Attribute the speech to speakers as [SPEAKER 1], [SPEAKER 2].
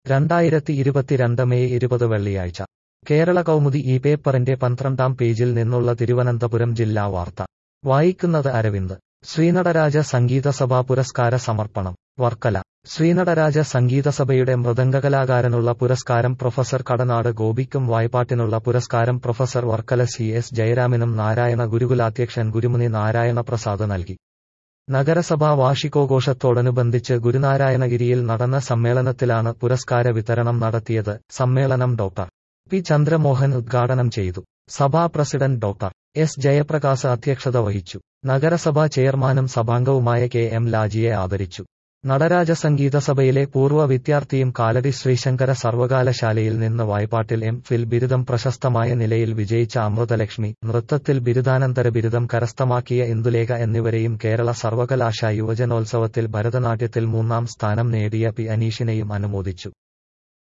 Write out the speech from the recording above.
[SPEAKER 1] രണ്ടായിരത്തി ഇരുപത്തിരണ്ട് മെയ് ഇരുപത് വെള്ളിയാഴ്ച കേരള കൗമുദി ഈ പേപ്പറിന്റെ പന്ത്രണ്ടാം പേജിൽ നിന്നുള്ള തിരുവനന്തപുരം ജില്ലാ വാർത്ത വായിക്കുന്നത് അരവിന്ദ് ശ്രീനടരാജ സംഗീതസഭാ പുരസ്കാര സമർപ്പണം വർക്കല ശ്രീനടരാജ സംഗീതസഭയുടെ മൃദംഗകലാകാരനുള്ള പുരസ്കാരം പ്രൊഫസർ കടനാട് ഗോപിക്കും വായ്പാട്ടിനുള്ള പുരസ്കാരം പ്രൊഫസർ വർക്കല സി എസ് ജയരാമനും നാരായണ ഗുരുകുലാധ്യക്ഷൻ ഗുരുമുനി നാരായണ പ്രസാദ് നൽകി നഗരസഭാ വാർഷികോഘോഷത്തോടനുബന്ധിച്ച് ഗുരുനാരായണഗിരിയിൽ നടന്ന സമ്മേളനത്തിലാണ് പുരസ്കാര വിതരണം നടത്തിയത് സമ്മേളനം ഡോക്ടർ പി ചന്ദ്രമോഹൻ ഉദ്ഘാടനം ചെയ്തു സഭാ പ്രസിഡന്റ് ഡോക്ടർ എസ് ജയപ്രകാശ് അധ്യക്ഷത വഹിച്ചു നഗരസഭാ ചെയർമാനും സഭാംഗവുമായ കെ എം ലാജിയെ ആദരിച്ചു നടരാജ സംഗീത സഭയിലെ പൂർവ്വ വിദ്യാർത്ഥിയും കാലടി ശ്രീശങ്കര സർവകലാശാലയിൽ നിന്ന് വായ്പാട്ടിൽ എം ഫിൽ ബിരുദം പ്രശസ്തമായ നിലയിൽ വിജയിച്ച അമൃതലക്ഷ്മി നൃത്തത്തിൽ ബിരുദാനന്തര ബിരുദം കരസ്ഥമാക്കിയ ഇന്ദുലേഖ എന്നിവരെയും കേരള സർവകലാശാ യുവജനോത്സവത്തിൽ ഭരതനാട്യത്തിൽ മൂന്നാം സ്ഥാനം നേടിയ പി അനീഷിനെയും അനുമോദിച്ചു